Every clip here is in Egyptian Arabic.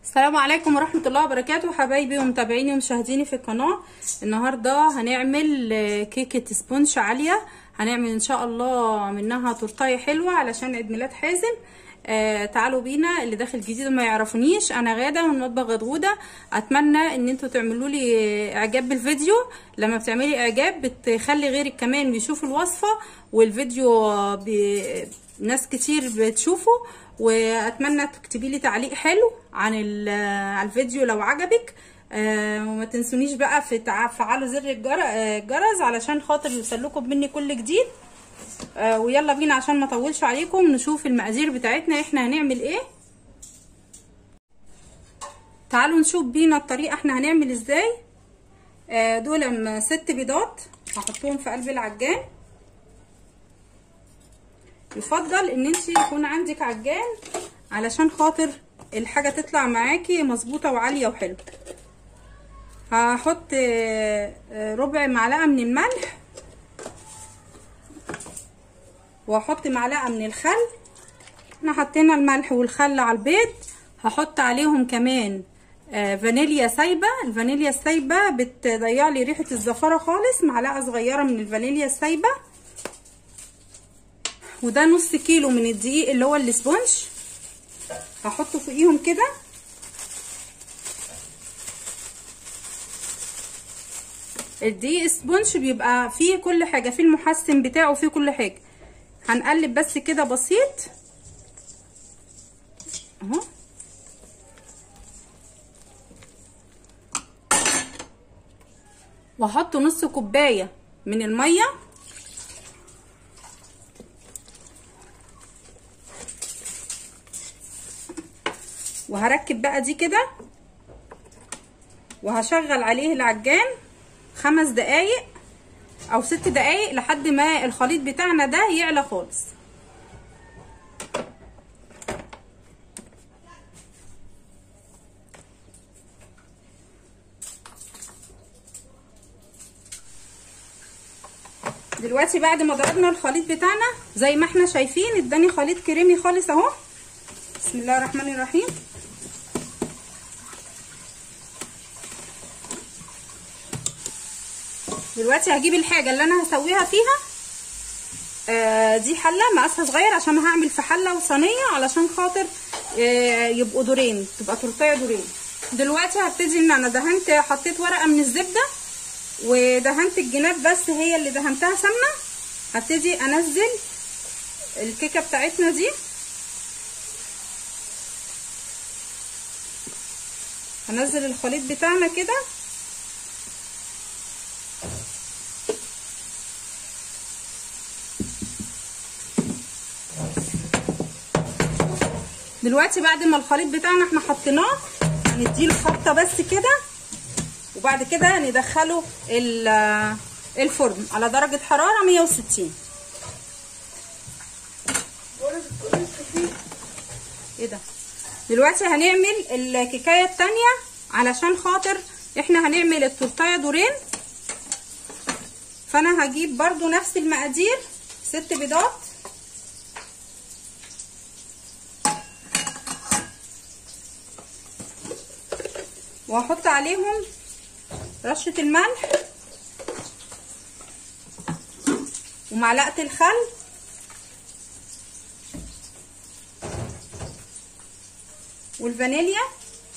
السلام عليكم ورحمة الله وبركاته حبايبي ومتابعيني ومشاهديني في القناة النهاردة هنعمل آه، كيكة سبونش عالية هنعمل ان شاء الله منها تورتاية حلوة علشان عيد ميلاد حازم آه تعالوا بينا اللي داخل جديد وما يعرفونيش انا غادة من مطبخ غدغودة اتمنى ان انتوا تعملوا لي اعجاب بالفيديو لما بتعملي اعجاب بتخلي غيرك كمان بيشوف الوصفة والفيديو بي... ناس كتير بتشوفه واتمنى تكتبي لي تعليق حلو عن على الفيديو لو عجبك آه وما تنسونيش بقى في تفعلوا زر الجر... آه الجرس علشان خاطر يوصلكم مني كل جديد آه ويلا بينا عشان ما اطولش عليكم نشوف المقادير بتاعتنا احنا هنعمل ايه تعالوا نشوف بينا الطريقه احنا هنعمل ازاي آه دول ست بيضات هحطهم في قلب العجان يفضل ان انت يكون عندك عجان علشان خاطر الحاجه تطلع معاكي مظبوطه وعاليه وحلوه هحط ربع معلقه من الملح وهحط معلقه من الخل احنا حطينا الملح والخل على البيض هحط عليهم كمان فانيليا سايبه الفانيليا السايبه بتضيع لي ريحه الزفاره خالص معلقه صغيره من الفانيليا السايبه وده نص كيلو من الدقيق اللي هو الاسبونج هحطه فوقيهم كده الدقيق اسبونج بيبقى فيه كل حاجه فيه المحسن بتاعه فيه كل حاجه هنقلب بس كده بسيط اهو وهحط نص كوبايه من الميه وهركب بقى دي كده وهشغل عليه العجان خمس دقايق او ست دقايق لحد ما الخليط بتاعنا ده يعلى خالص دلوقتي بعد ما ضربنا الخليط بتاعنا زي ما احنا شايفين اداني خليط كريمي خالص اهو بسم الله الرحمن الرحيم دلوقتي هجيب الحاجه اللي انا هسويها فيها آه دي حله مقاسها صغير عشان هعمل في حله وصينيه علشان خاطر آه يبقوا دورين تبقى تورتيه دورين دلوقتي هبتدي ان انا دهنت حطيت ورقه من الزبده ودهنت الجناب بس هي اللي دهنتها سمنه هبتدي انزل الكيكه بتاعتنا دي هنزل الخليط بتاعنا كده دلوقتي بعد ما الخليط بتاعنا احنا حطيناه هنديله خبطه بس كده وبعد كده ندخله الفرن على درجه حراره 160 ايه ده دلوقتي هنعمل الكيكايه التانية علشان خاطر احنا هنعمل التورتايه دورين فانا هجيب برضو نفس المقادير ست بيضات وهحط عليهم رشة الملح ومعلقة الخل والفانيليا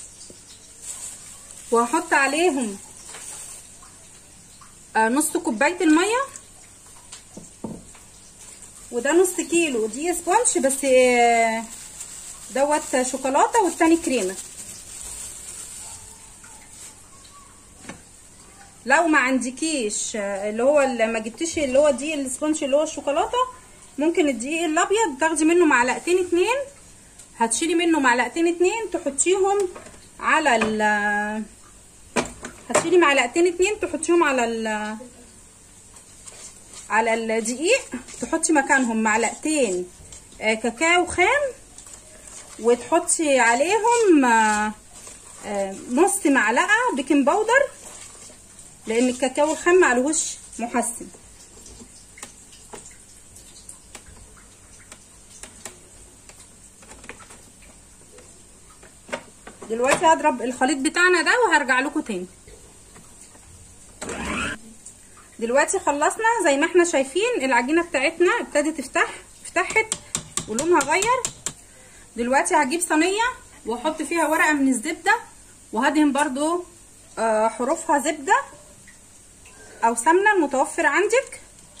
وهحط عليهم نص كوبايه الميه وده نص كيلو دي سبونج بس دوت شوكولاته والتاني كريمه لو ما عندكيش اللي هو اللي ما جبتيش اللي هو دي السبونج اللي هو الشوكولاته ممكن الدقيق الابيض تاخدي منه معلقتين اتنين هتشيلي منه معلقتين اتنين تحطيهم على ال هتشيلي معلقتين اتنين تحطيهم على ال على الدقيق تحطي مكانهم معلقتين كاكاو خام وتحطي عليهم نص معلقه بيكنج باودر لان الكاكاو الخام معلهوش محسن دلوقتي هضرب الخليط بتاعنا ده وهرجع لكم تاني دلوقتي خلصنا زي ما احنا شايفين العجينه بتاعتنا ابتدت تفتح فتحت ولونها غير دلوقتي هجيب صينيه واحط فيها ورقه من الزبده وهدهن برضو آه حروفها زبده او سمنه المتوفر عندك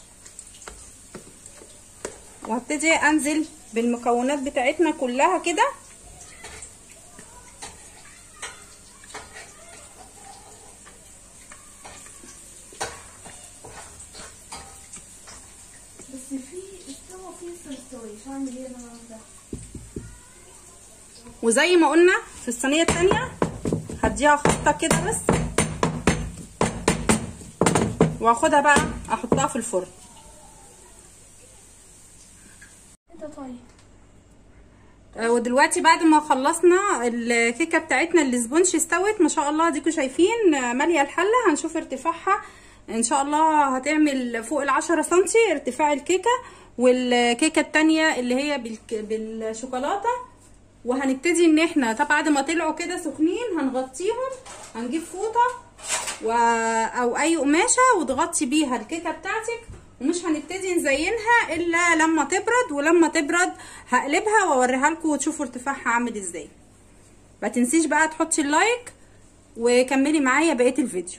وهبتدي انزل بالمكونات بتاعتنا كلها كده بس في استوى في لسه مستويش هعمل ايه انا ده وزي ما قلنا في الصينيه التانية هديها خبطه كده بس واخدها بقى احطها في الفرن انت طيب آه، ودلوقتي بعد ما خلصنا الكيكه بتاعتنا السبونش استوت ما شاء الله ديكوا شايفين آه، ماليه الحله هنشوف ارتفاعها ان شاء الله هتعمل فوق العشرة سنتي ارتفاع الكيكه والكيكه التانية اللي هي بالك- بالشوكولاته وهنبتدي ان احنا طب بعد ما طلعوا كده سخنين هنغطيهم هنجيب فوطه و... او اي قماشه وتغطي بيها الكيكه بتاعتك ومش هنبتدي نزينها الا لما تبرد ولما تبرد هقلبها واوريها لكم وتشوفوا ارتفاعها عامل ازاي ما تنسيش بقى تحطي اللايك وكملي معايا بقيه الفيديو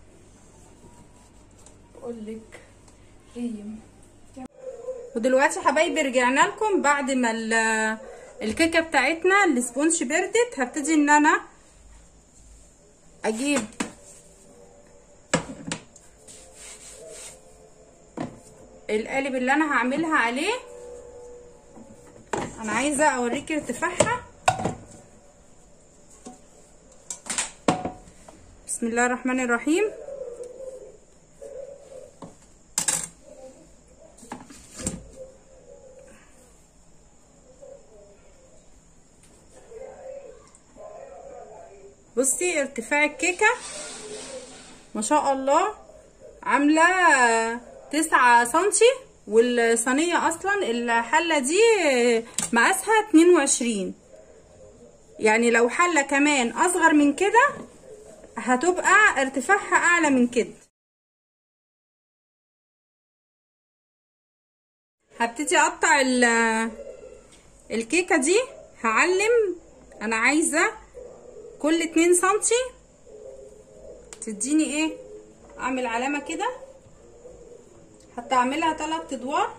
اقول لك ريم ودلوقتي يا حبايبي رجعنا لكم بعد ما ال- الكيكه بتاعتنا السبونج بردت هبتدي ان انا اجيب القالب اللي انا هعملها عليه انا عايزه اوريكي ارتفاعها بسم الله الرحمن الرحيم بصي ارتفاع الكيكه ما شاء الله عامله تسعة سنتي والصينيه اصلا الحله دي مقاسها اتنين وعشرين يعني لو حله كمان اصغر من كده هتبقى ارتفاعها اعلى من كده هبتدي اقطع ال- الكيكه دي هعلم انا عايزه كل اتنين سنتي تديني ايه اعمل علامة كده حتى اعملها تلات ادوار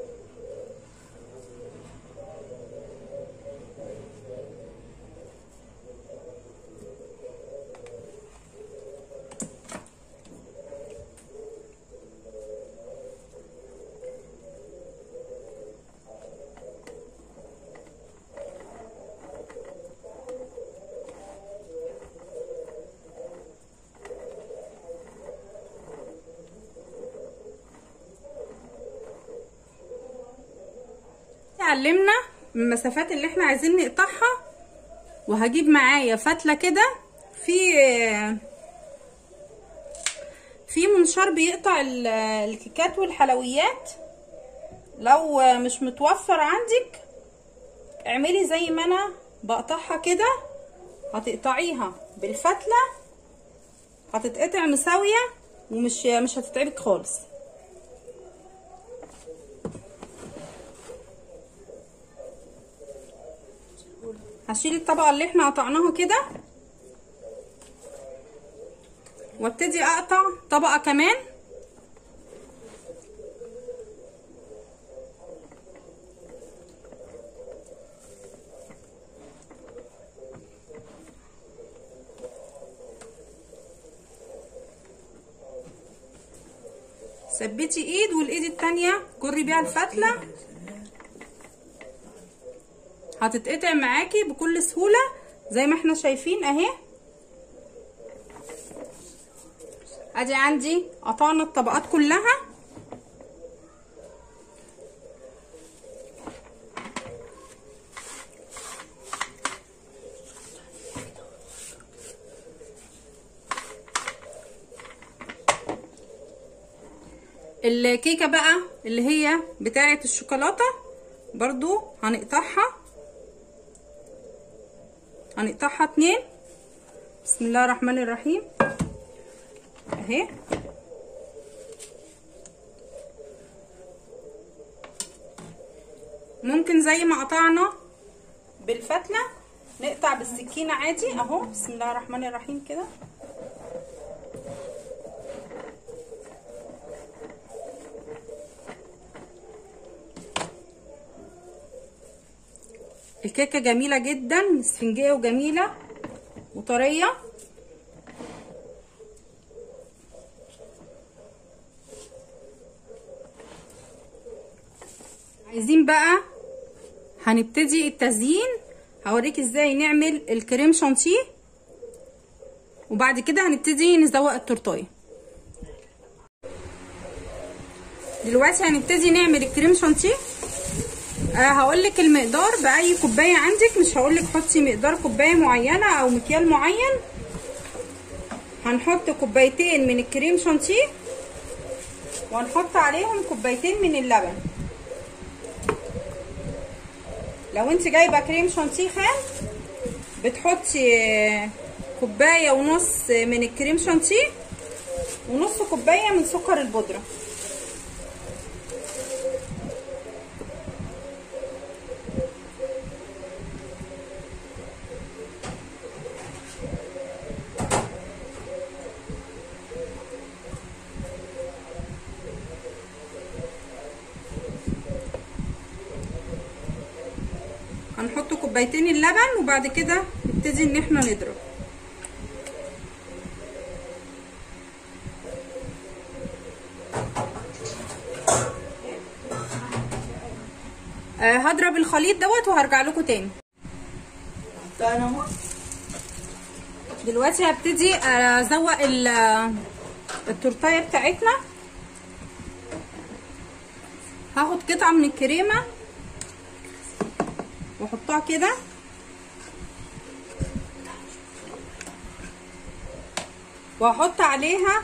علمنا المسافات اللي احنا عايزين نقطعها وهجيب معايا فتله كده في في منشار بيقطع ال- الكيكات والحلويات لو مش متوفر عندك اعملي زي ما انا بقطعها كده هتقطعيها بالفتله هتتقطع مساويه ومش مش هتتعبك خالص هشيل الطبقه اللي احنا قطعناها كده وابتدي اقطع طبقه كمان ثبتي ايد والايد التانية جري بيها الفتله هتتقطع معاكي بكل سهولة زي ما احنا شايفين اهي ادي عندي قطعنا الطبقات كلها الكيكة بقى اللي هي بتاعة الشوكولاتة برضو هنقطعها هنقطعها اتنين بسم الله الرحمن الرحيم اهي ممكن زي ما قطعنا بالفتلة نقطع بالسكينة عادي اهو بسم الله الرحمن الرحيم كده الكيكة جميلة جدا اسفنجية وجميلة وطرية عايزين بقى هنبتدي التزيين هوريك ازاي نعمل الكريم شانتيه وبعد كده هنبتدي نزوق التورتايه دلوقتي هنبتدي نعمل الكريم شانتيه آه هقولك المقدار باي كوبايه عندك مش هقولك حطي مقدار كوبايه معينه او مكيال معين هنحط كوبايتين من الكريم شانتيه وهنحط عليهم كوبايتين من اللبن لو انت جايبه كريم شانتيه خام بتحطي كوبايه ونص من الكريم شانتيه ونص كوبايه من سكر البودره هنحط كوبايتين اللبن وبعد كده نبتدي ان احنا نضرب آه هضرب الخليط دوت وهرجع لكم تاني دلوقتي هبتدي ازوق التورتايه بتاعتنا هاخد قطعه من الكريمه واحطها كده واحط عليها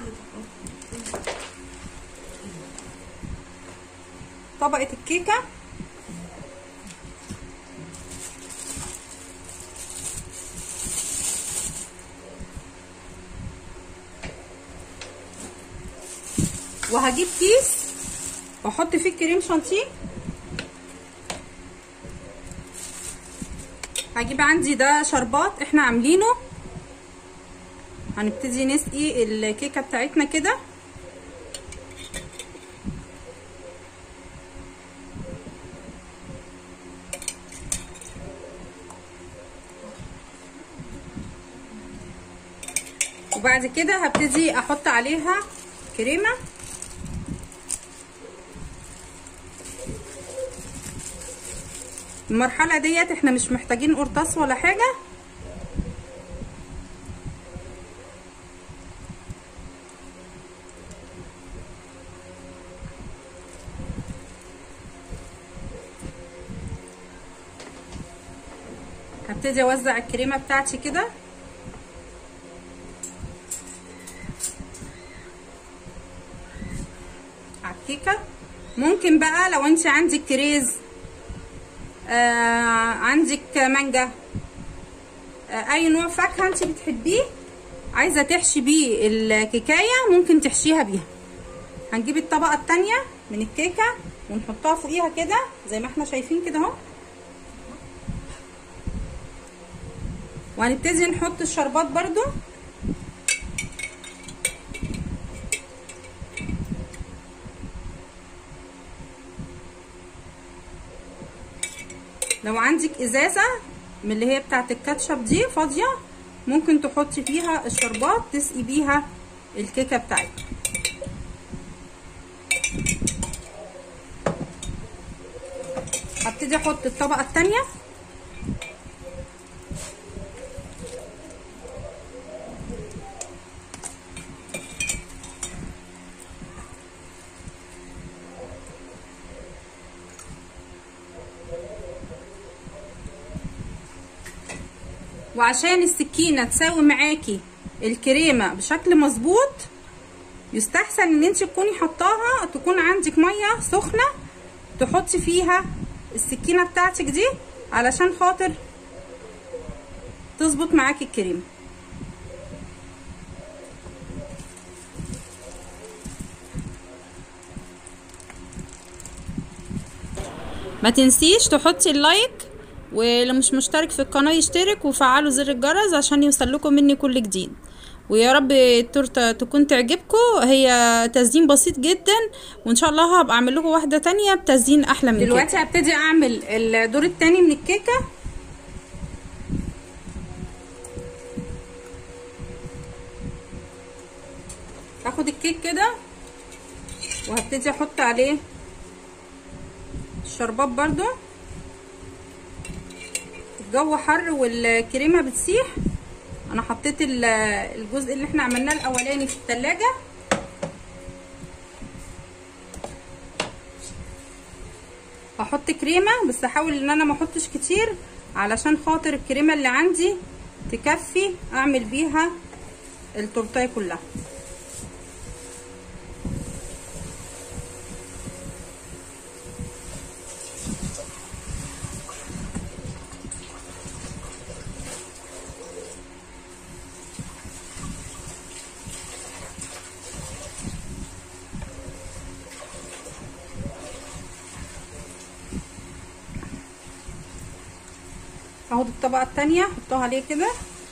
طبقة الكيكة وهجيب كيس واحط فيه الكريم شانتيه هجيب عندي ده شربات احنا عاملينه هنبتدي نسقي الكيكه بتاعتنا كده وبعد كده هبتدي احط عليها كريمه المرحلة ديت احنا مش محتاجين قرطاس ولا حاجة هبتدي اوزع الكريمة بتاعتي كده على الكيكة ممكن بقى لو انت عندك كريز آه عندك مانجا آه اي نوع فاكهه انت بتحبيه عايزه تحشي بيه الكيكايه ممكن تحشيها بيها هنجيب الطبقه التانية من الكيكه ونحطها فوقيها كده زي ما احنا شايفين كده اهو وهنبتدي نحط الشربات برضو لو عندك ازازه من اللي هي بتاعت الكاتشب دي فاضيه ممكن تحطي فيها الشربات تسقي بيها الكيكه بتاعتك هبتدي احط الطبقه التانية وعشان السكينه تساوي معاكي الكريمه بشكل مظبوط يستحسن ان انت تكوني حطاها تكون عندك ميه سخنه تحطي فيها السكينه بتاعتك دي علشان خاطر تظبط معاكي الكريمه ما تنسيش تحطي اللايك واللي مش مشترك في القناه يشترك وفعلوا زر الجرس عشان يوصلكم مني كل جديد ويا رب التورته تكون تعجبكم هي تزيين بسيط جدا وان شاء الله هبقى اعمل لكم واحده تانية بتزيين احلى من دلوقتي كده هبتدي اعمل الدور التاني من الكيكه هاخد الكيك كده وهبتدي احط عليه الشربات برضو الجو حر والكريمه بتسيح انا حطيت الجزء اللي احنا عملناه الاولاني في التلاجة هحط كريمه بس احاول ان انا ما احطش كتير علشان خاطر الكريمه اللي عندي تكفي اعمل بيها التورتايه كلها هاخد الطبقه التانية احطها عليه كده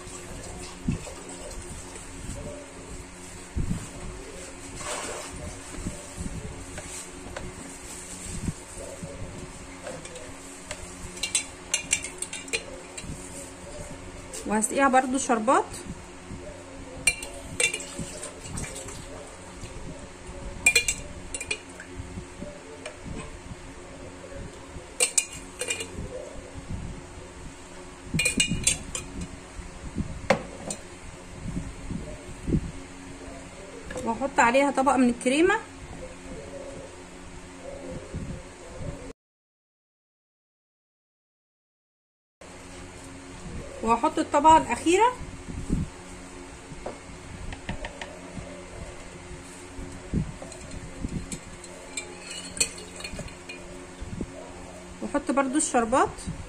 وهسقيها برضو شربات واحط عليها طبقه من الكريمه وهحط الطبقه الاخيره واحط برضو الشربات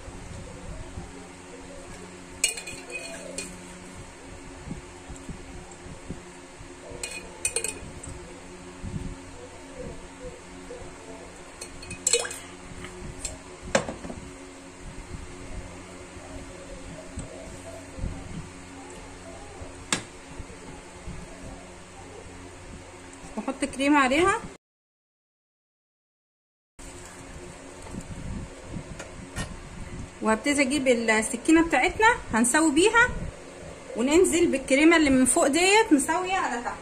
واحط كريمه عليها وهبتدي اجيب السكينه بتاعتنا هنسوي بيها وننزل بالكريمه اللي من فوق ديت مساويه على تحت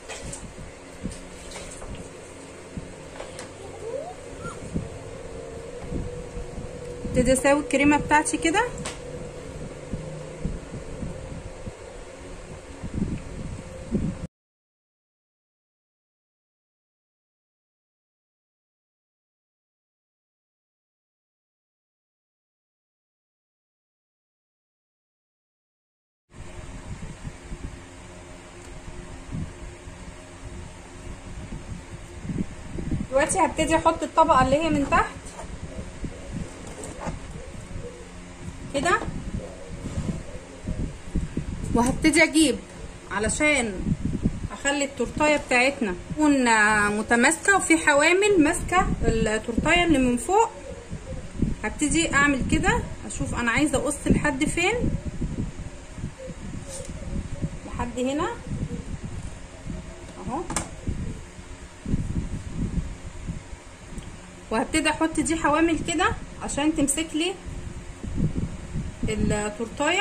ابتدي اساوي الكريمه بتاعتي كده دلوقتي هبتدي احط الطبقه اللي هي من تحت كده وهبتدي اجيب علشان اخلي التورتايه بتاعتنا تكون متماسكه وفي حوامل ماسكه التورتايه اللي من فوق هبتدي اعمل كده اشوف انا عايزه اقص لحد فين لحد هنا اهو وهبتدي احط دي حوامل كده عشان تمسك لي التورتايه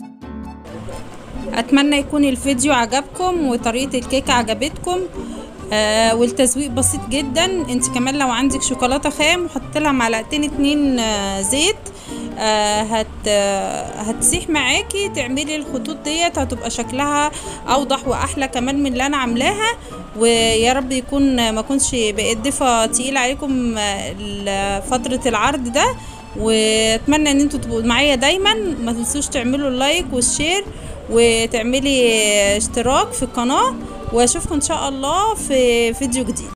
اتمنى يكون الفيديو عجبكم وطريقه الكيكه عجبتكم آه والتزويق بسيط جدا انت كمان لو عندك شوكولاته خام وحطيت لها معلقتين اتنين آه زيت آه هت آه هتسيح معاكي تعملي الخطوط ديت هتبقى شكلها اوضح واحلى كمان من اللي انا عاملاها ويا رب يكون ما كنش بقيت ضيفه تقيله عليكم آه، ال- فتره العرض ده واتمنى ان انتوا تبقوا معايا دايما ما تنسوش تعملوا اللايك والشير وتعملي اشتراك في القناه واشوفكم ان شاء الله في فيديو جديد